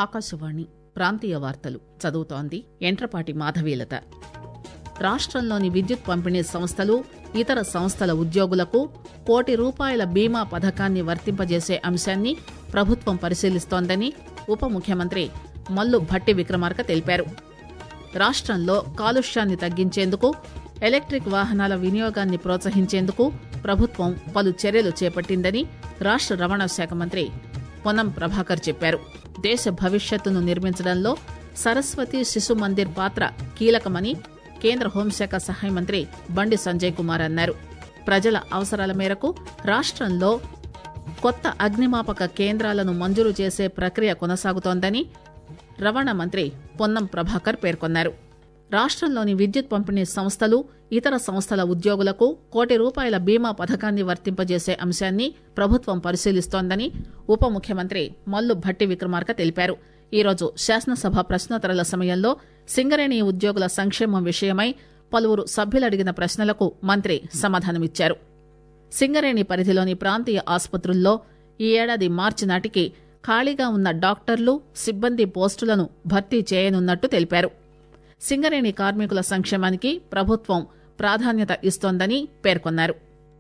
ఆకాశవాణి ప్రాంతీయ వార్తలు చదువుతోంది ఎంట్రపాటి మాధవీలత రాష్టంలోని విద్యుత్ పంపిణీ సంస్థలు ఇతర సంస్థల ఉద్యోగులకు కోటి రూపాయల బీమా పథకాన్ని వర్తింపజేసే అంశాన్ని ప్రభుత్వం పరిశీలిస్తోందని ఉప ముఖ్యమంత్రి మల్లు భట్టి విక్రమార్క తెలిపారు రాష్టంలో కాలుష్యాన్ని తగ్గించేందుకు ఎలక్ట్రిక్ వాహనాల వినియోగాన్ని ప్రోత్సహించేందుకు ప్రభుత్వం పలు చర్యలు చేపట్టిందని రాష్ట రవాణా శాఖ మంత్రి పొన్నం ప్రభాకర్ చెప్పారు దేశ భవిష్యత్తును నిర్మించడంలో సరస్వతి శిశు మందిర్ పాత్ర కీలకమని కేంద్ర హోంశాఖ సహాయ మంత్రి బండి సంజయ్ కుమార్ అన్నారు ప్రజల అవసరాల మేరకు రాష్టంలో కొత్త అగ్నిమాపక కేంద్రాలను మంజూరు చేసే ప్రక్రియ కొనసాగుతోందని రవాణా మంత్రి పొన్నం ప్రభాకర్ పేర్కొన్నారు రాష్టంలోని విద్యుత్ పంపిణీ సంస్థలు ఇతర సంస్థల ఉద్యోగులకు కోటి రూపాయల బీమా పథకాన్ని వర్తింపజేసే అంశాన్ని ప్రభుత్వం పరిశీలిస్తోందని ఉప ముఖ్యమంత్రి మల్లు భట్టి విక్రమార్క తెలిపారు ఈరోజు శాసనసభ ప్రశ్నోత్తరాల సమయంలో సింగరేణి ఉద్యోగుల సంక్షేమం విషయమై పలువురు సభ్యులు అడిగిన ప్రశ్నలకు మంత్రి సమాధానమిచ్చారు సింగరేణి పరిధిలోని ప్రాంతీయ ఆసుపత్రుల్లో ఈ ఏడాది మార్చి నాటికి ఖాళీగా ఉన్న డాక్టర్లు సిబ్బంది పోస్టులను భర్తీ చేయనున్నట్టు తెలిపారు సింగరేణి కార్మికుల సంక్షేమానికి ప్రభుత్వం ప్రాధాన్యత ఇస్తోందని పేర్కొన్నారు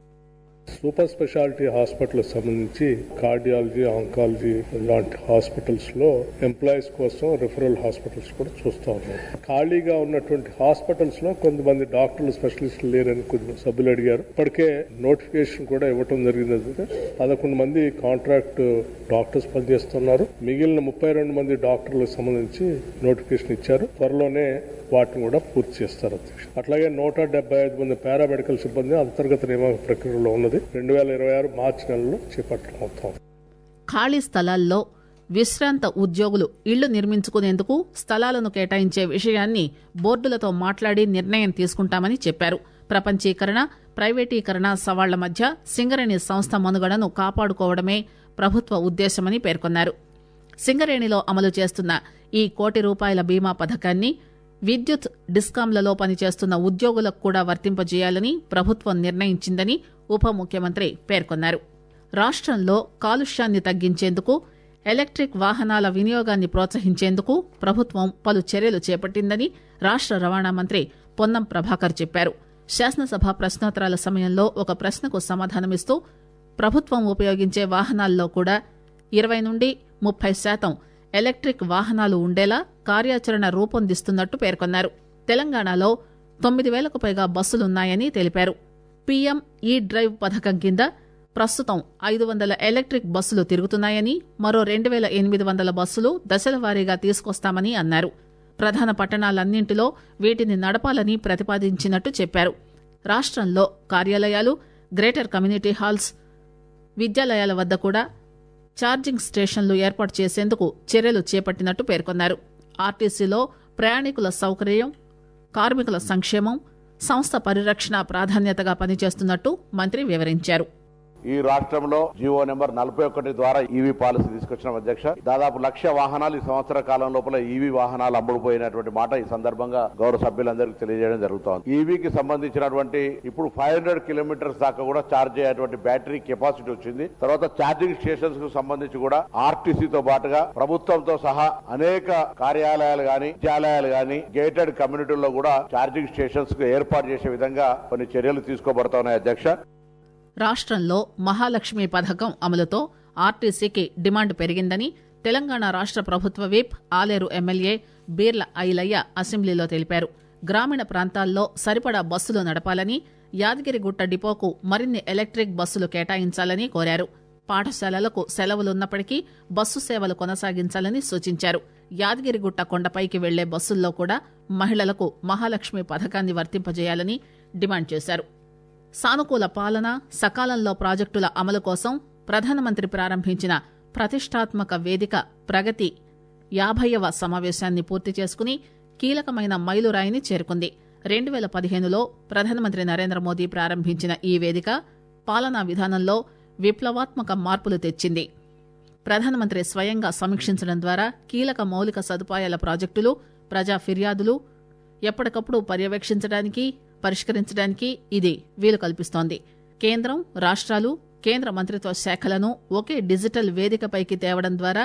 సూపర్ స్పెషాలిటీ హాస్పిటల్ సంబంధించి కార్డియాలజీ ఆంకాలజీ లాంటి హాస్పిటల్స్ లో ఎంప్లాయీస్ కోసం రిఫరల్ హాస్పిటల్స్ కూడా చూస్తా ఉన్నాం ఖాళీగా ఉన్నటువంటి హాస్పిటల్స్ లో కొంతమంది డాక్టర్లు స్పెషలిస్టులు లేరని కొద్ది సభ్యులు అడిగారు ఇప్పటికే నోటిఫికేషన్ కూడా ఇవ్వటం జరిగింది పదకొండు మంది కాంట్రాక్ట్ డాక్టర్స్ పనిచేస్తున్నారు మిగిలిన ముప్పై రెండు మంది డాక్టర్లకు సంబంధించి నోటిఫికేషన్ ఇచ్చారు త్వరలోనే వాటిని కూడా పూర్తి చేస్తారు అధ్యక్ష అట్లాగే నూట డెబ్బై ఐదు మంది పారామెడికల్ సిబ్బంది అంతర్గత నియామక ప్రక్రియలో ఉన్నది రెండు వేల ఇరవై ఆరు మార్చి నెలలో చేపట్టడం ఖాళీ స్థలాల్లో విశ్రాంత ఉద్యోగులు ఇళ్లు నిర్మించుకునేందుకు స్థలాలను కేటాయించే విషయాన్ని బోర్డులతో మాట్లాడి నిర్ణయం తీసుకుంటామని చెప్పారు ప్రపంచీకరణ ప్రైవేటీకరణ సవాళ్ల మధ్య సింగరేణి సంస్థ మనుగడను కాపాడుకోవడమే ప్రభుత్వ ఉద్దేశమని పేర్కొన్నారు సింగరేణిలో అమలు చేస్తున్న ఈ కోటి రూపాయల బీమా పథకాన్ని విద్యుత్ డిస్కాంలలో పనిచేస్తున్న ఉద్యోగులకు కూడా వర్తింపజేయాలని ప్రభుత్వం నిర్ణయించిందని ఉప ముఖ్యమంత్రి పేర్కొన్నారు రాష్టంలో కాలుష్యాన్ని తగ్గించేందుకు ఎలక్ట్రిక్ వాహనాల వినియోగాన్ని ప్రోత్సహించేందుకు ప్రభుత్వం పలు చర్యలు చేపట్టిందని రాష్ట రవాణా మంత్రి పొన్నం ప్రభాకర్ చెప్పారు శాసనసభ ప్రశ్నోత్తరాల సమయంలో ఒక ప్రశ్నకు సమాధానమిస్తూ ప్రభుత్వం ఉపయోగించే వాహనాల్లో కూడా ఇరవై నుండి ముప్పై శాతం ఎలక్ట్రిక్ వాహనాలు ఉండేలా కార్యాచరణ రూపొందిస్తున్నట్టు పేర్కొన్నారు తెలంగాణలో తొమ్మిది వేలకు పైగా బస్సులున్నాయని తెలిపారు పీఎం ఈ డ్రైవ్ పథకం కింద ప్రస్తుతం ఐదు వందల ఎలక్ట్రిక్ బస్సులు తిరుగుతున్నాయని మరో రెండు వేల ఎనిమిది వందల బస్సులు దశల వారీగా తీసుకొస్తామని అన్నారు ప్రధాన పట్టణాలన్నింటిలో వీటిని నడపాలని ప్రతిపాదించినట్టు చెప్పారు రాష్టంలో కార్యాలయాలు గ్రేటర్ కమ్యూనిటీ హాల్స్ విద్యాలయాల వద్ద కూడా ఛార్జింగ్ స్టేషన్లు ఏర్పాటు చేసేందుకు చర్యలు చేపట్టినట్టు పేర్కొన్నారు ఆర్టీసీలో ప్రయాణికుల సౌకర్యం కార్మికుల సంక్షేమం సంస్థ పరిరక్షణ ప్రాధాన్యతగా పనిచేస్తున్నట్టు మంత్రి వివరించారు ఈ రాష్ట్రంలో జియో నెంబర్ నలభై ఒకటి ద్వారా ఈవీ పాలసీ తీసుకొచ్చిన అధ్యక్ష దాదాపు లక్ష వాహనాలు ఈ సంవత్సర కాలం లోపల ఈవీ వాహనాలు అమ్ముడుపోయినటువంటి మాట ఈ సందర్భంగా గౌరవ సభ్యులందరికీ తెలియజేయడం జరుగుతోంది ఈవీకి సంబంధించినటువంటి ఇప్పుడు ఫైవ్ హండ్రెడ్ కిలోమీటర్స్ దాకా కూడా చార్జ్ అయ్యేటువంటి బ్యాటరీ కెపాసిటీ వచ్చింది తర్వాత ఛార్జింగ్ స్టేషన్స్ కు సంబంధించి కూడా ఆర్టీసీతో పాటుగా ప్రభుత్వంతో సహా అనేక కార్యాలయాలు గాని విద్యాలయాలు గాని గేటెడ్ కమ్యూనిటీల్లో కూడా ఛార్జింగ్ స్టేషన్స్ కు ఏర్పాటు చేసే విధంగా కొన్ని చర్యలు తీసుకోబడుతున్నాయి అధ్యక్ష రాష్టంలో మహాలక్ష్మి పథకం అమలుతో ఆర్టీసీకి డిమాండ్ పెరిగిందని తెలంగాణ రాష్ట ప్రభుత్వ విప్ ఆలేరు ఎమ్మెల్యే బీర్ల ఐలయ్య అసెంబ్లీలో తెలిపారు గ్రామీణ ప్రాంతాల్లో సరిపడా బస్సులు నడపాలని యాదగిరిగుట్ట డిపోకు మరిన్ని ఎలక్ట్రిక్ బస్సులు కేటాయించాలని కోరారు పాఠశాలలకు సెలవులున్నప్పటికీ బస్సు సేవలు కొనసాగించాలని సూచించారు యాదగిరిగుట్ట కొండపైకి వెళ్లే బస్సుల్లో కూడా మహిళలకు మహాలక్ష్మి పథకాన్ని వర్తింపజేయాలని డిమాండ్ చేశారు సానుకూల పాలన సకాలంలో ప్రాజెక్టుల అమలు కోసం ప్రధానమంత్రి ప్రారంభించిన ప్రతిష్టాత్మక వేదిక ప్రగతి యాభైవ సమావేశాన్ని పూర్తి చేసుకుని కీలకమైన మైలురాయిని చేరుకుంది రెండు వేల పదిహేనులో ప్రధానమంత్రి నరేంద్ర మోదీ ప్రారంభించిన ఈ వేదిక పాలనా విధానంలో విప్లవాత్మక మార్పులు తెచ్చింది ప్రధానమంత్రి స్వయంగా సమీక్షించడం ద్వారా కీలక మౌలిక సదుపాయాల ప్రాజెక్టులు ప్రజా ఫిర్యాదులు ఎప్పటికప్పుడు పర్యవేక్షించడానికి పరిష్కరించడానికి ఇది వీలు కల్పిస్తోంది కేంద్రం రాష్ట్రాలు కేంద్ర మంత్రిత్వ శాఖలను ఒకే డిజిటల్ వేదికపైకి తేవడం ద్వారా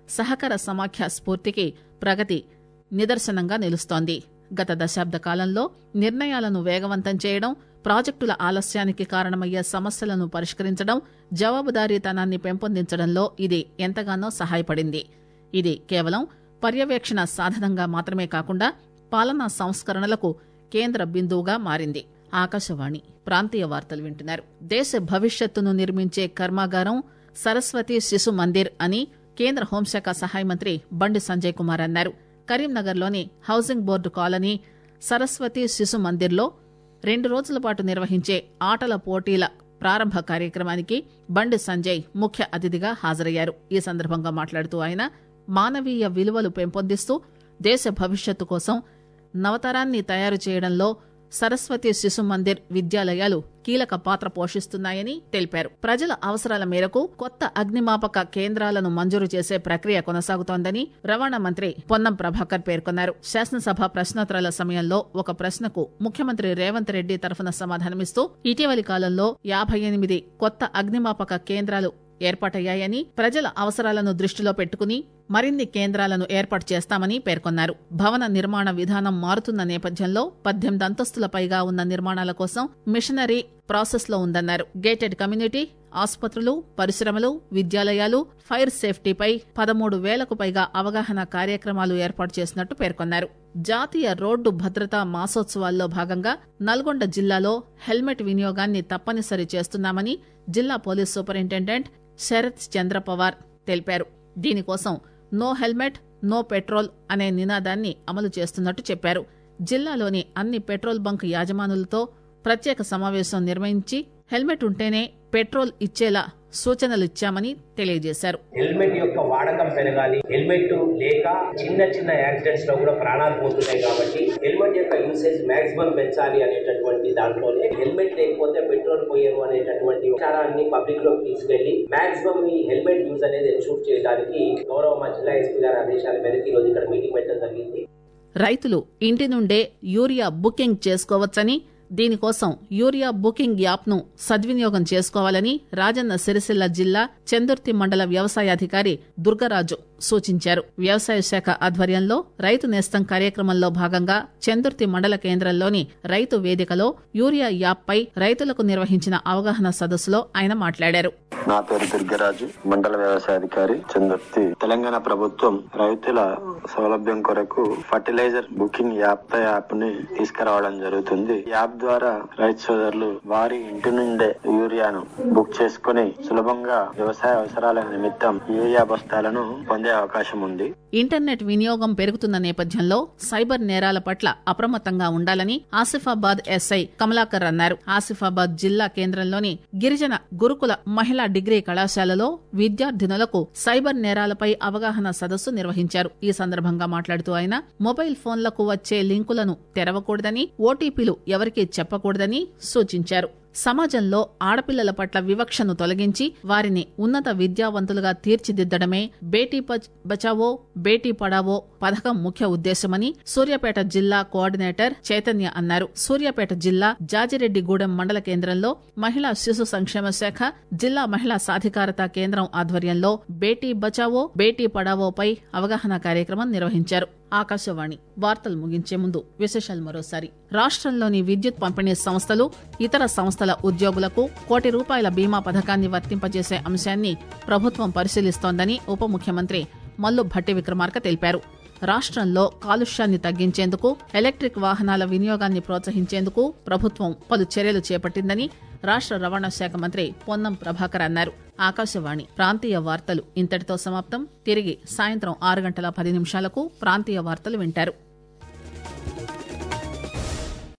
సహకార సమాఖ్య స్ఫూర్తికి ప్రగతి నిదర్శనంగా నిలుస్తోంది గత దశాబ్ద కాలంలో నిర్ణయాలను వేగవంతం చేయడం ప్రాజెక్టుల ఆలస్యానికి కారణమయ్యే సమస్యలను పరిష్కరించడం జవాబుదారీతనాన్ని పెంపొందించడంలో ఇది ఎంతగానో సహాయపడింది ఇది కేవలం పర్యవేక్షణ సాధనంగా మాత్రమే కాకుండా పాలనా సంస్కరణలకు కేంద్ర బిందువుగా మారింది ఆకాశవాణి ప్రాంతీయ వార్తలు వింటున్నారు దేశ భవిష్యత్తును నిర్మించే కర్మాగారం సరస్వతి శిశు మందిర్ అని కేంద్ర హోంశాఖ సహాయ మంత్రి బండి సంజయ్ కుమార్ అన్నారు కరీంనగర్లోని హౌసింగ్ బోర్డు కాలనీ సరస్వతి శిశు మందిర్లో రెండు రోజుల పాటు నిర్వహించే ఆటల పోటీల ప్రారంభ కార్యక్రమానికి బండి సంజయ్ ముఖ్య అతిథిగా హాజరయ్యారు ఈ సందర్భంగా మాట్లాడుతూ ఆయన మానవీయ విలువలు పెంపొందిస్తూ దేశ భవిష్యత్తు కోసం నవతరాన్ని తయారు చేయడంలో సరస్వతి శిశు మందిర్ విద్యాలయాలు కీలక పాత్ర పోషిస్తున్నాయని తెలిపారు ప్రజల అవసరాల మేరకు కొత్త అగ్నిమాపక కేంద్రాలను మంజూరు చేసే ప్రక్రియ కొనసాగుతోందని రవాణా మంత్రి పొన్నం ప్రభాకర్ పేర్కొన్నారు శాసనసభ ప్రశ్నోత్తరాల సమయంలో ఒక ప్రశ్నకు ముఖ్యమంత్రి రేవంత్ రెడ్డి తరఫున సమాధానమిస్తూ ఇటీవలి కాలంలో యాభై ఎనిమిది కొత్త అగ్నిమాపక కేంద్రాలు ఏర్పాటయ్యాయని ప్రజల అవసరాలను దృష్టిలో పెట్టుకుని మరిన్ని కేంద్రాలను ఏర్పాటు చేస్తామని పేర్కొన్నారు భవన నిర్మాణ విధానం మారుతున్న నేపథ్యంలో పద్దెనిమిది అంతస్తుల పైగా ఉన్న నిర్మాణాల కోసం మిషనరీ ప్రాసెస్ లో ఉందన్నారు గేటెడ్ కమ్యూనిటీ ఆసుపత్రులు పరిశ్రమలు విద్యాలయాలు ఫైర్ సేఫ్టీపై పదమూడు వేలకు పైగా అవగాహన కార్యక్రమాలు ఏర్పాటు చేసినట్టు పేర్కొన్నారు జాతీయ రోడ్డు భద్రతా మాసోత్సవాల్లో భాగంగా నల్గొండ జిల్లాలో హెల్మెట్ వినియోగాన్ని తప్పనిసరి చేస్తున్నామని జిల్లా పోలీస్ సూపరింటెండెంట్ శరత్ చంద్ర పవార్ తెలిపారు దీనికోసం నో హెల్మెట్ నో పెట్రోల్ అనే నినాదాన్ని అమలు చేస్తున్నట్టు చెప్పారు జిల్లాలోని అన్ని పెట్రోల్ బంక్ యాజమానులతో ప్రత్యేక సమావేశం నిర్వహించి హెల్మెట్ ఉంటేనే పెట్రోల్ ఇచ్చేలా సూచనలిచ్చామని తెలియజేశారు హెల్మెట్ యొక్క వాడకం పెరగాలి హెల్మెట్ లేక చిన్న చిన్న యాక్సిడెంట్స్ లో కూడా ప్రాణాలు పోతున్నాయి కాబట్టి హెల్మెట్ యొక్క యూసేజ్ మాక్సిమం పెంచాలి అనేటటువంటి దాంట్లోనే హెల్మెట్ లేకపోతే పెట్రోల్ పోయేరు అనేటటువంటి విచారాన్ని పబ్లిక్ లోకి తీసుకెళ్లి మాక్సిమం ఈ హెల్మెట్ యూజ్ అనేది ఎన్షూర్ చేయడానికి గౌరవ మా జిల్లా ఎస్పీ గారి ఆదేశాల మేరకు ఈ రోజు ఇక్కడ మీటింగ్ పెట్టడం జరిగింది రైతులు ఇంటి నుండే యూరియా బుకింగ్ చేసుకోవచ్చని దీనికోసం యూరియా బుకింగ్ యాప్ ను సద్వినియోగం చేసుకోవాలని రాజన్న సిరిసిల్ల జిల్లా చందుర్తి మండల వ్యవసాయాధికారి దుర్గరాజు సూచించారు వ్యవసాయ శాఖ ఆధ్వర్యంలో రైతు నేస్తం కార్యక్రమంలో భాగంగా చందుర్తి మండల కేంద్రంలోని రైతు వేదికలో యూరియా యాప్ పై రైతులకు నిర్వహించిన అవగాహన సదస్సులో ఆయన మాట్లాడారు నా పేరు దుర్గరాజు మండల వ్యవసాయాధికారి చందుర్తి తెలంగాణ ప్రభుత్వం రైతుల సౌలభ్యం కొరకు ఫర్టిలైజర్ బుకింగ్ యాప్ యాప్ ని తీసుకురావడం జరుగుతుంది ఈ యాప్ ద్వారా రైతు సోదరులు వారి ఇంటి నుండే యూరియాను బుక్ చేసుకుని సులభంగా వ్యవసాయ అవసరాల నిమిత్తం యూరియా బస్తాలను పొందే అవకాశం ఉంది ఇంటర్నెట్ వినియోగం పెరుగుతున్న నేపథ్యంలో సైబర్ నేరాల పట్ల అప్రమత్తంగా ఉండాలని ఆసిఫాబాద్ ఎస్ఐ కమలాకర్ అన్నారు ఆసిఫాబాద్ జిల్లా కేంద్రంలోని గిరిజన గురుకుల మహిళా డిగ్రీ కళాశాలలో విద్యార్థినులకు సైబర్ నేరాలపై అవగాహన సదస్సు నిర్వహించారు ఈ సందర్భంగా మాట్లాడుతూ ఆయన మొబైల్ ఫోన్లకు వచ్చే లింకులను తెరవకూడదని ఓటీపీలు ఎవరికీ చెప్పకూడదని సూచించారు సమాజంలో ఆడపిల్లల పట్ల వివక్షను తొలగించి వారిని ఉన్నత విద్యావంతులుగా తీర్చిదిద్దడమే బేటీ బచ్- బచావో బేటీ పడావో పథకం ముఖ్య ఉద్దేశమని సూర్యాపేట జిల్లా కోఆర్డినేటర్ చైతన్య అన్నారు సూర్యాపేట జిల్లా జాజిరెడ్డిగూడెం మండల కేంద్రంలో మహిళా శిశు సంక్షేమ శాఖ జిల్లా మహిళా సాధికారత కేంద్రం ఆధ్వర్యంలో బేటీ బచావో బేటీ పడావోపై అవగాహన కార్యక్రమం నిర్వహించారు ఆకాశవాణి వార్తలు ముగించే ముందు విశేషాలు మరోసారి రాష్ట్రంలోని విద్యుత్ పంపిణీ సంస్థలు ఇతర సంస్థల ఉద్యోగులకు కోటి రూపాయల బీమా పథకాన్ని వర్తింపజేసే అంశాన్ని ప్రభుత్వం పరిశీలిస్తోందని ఉప ముఖ్యమంత్రి మల్లు భట్టి విక్రమార్క తెలిపారు రాష్ట్రంలో కాలుష్యాన్ని తగ్గించేందుకు ఎలక్ట్రిక్ వాహనాల వినియోగాన్ని ప్రోత్సహించేందుకు ప్రభుత్వం పలు చర్యలు చేపట్టిందని రాష్ట్ర రవాణా శాఖ మంత్రి పొన్నం ప్రభాకర్ అన్నారు ఆకాశవాణి ప్రాంతీయ వార్తలు ఇంతటితో సమాప్తం తిరిగి సాయంత్రం ఆరు గంటల పది నిమిషాలకు ప్రాంతీయ వార్తలు వింటారు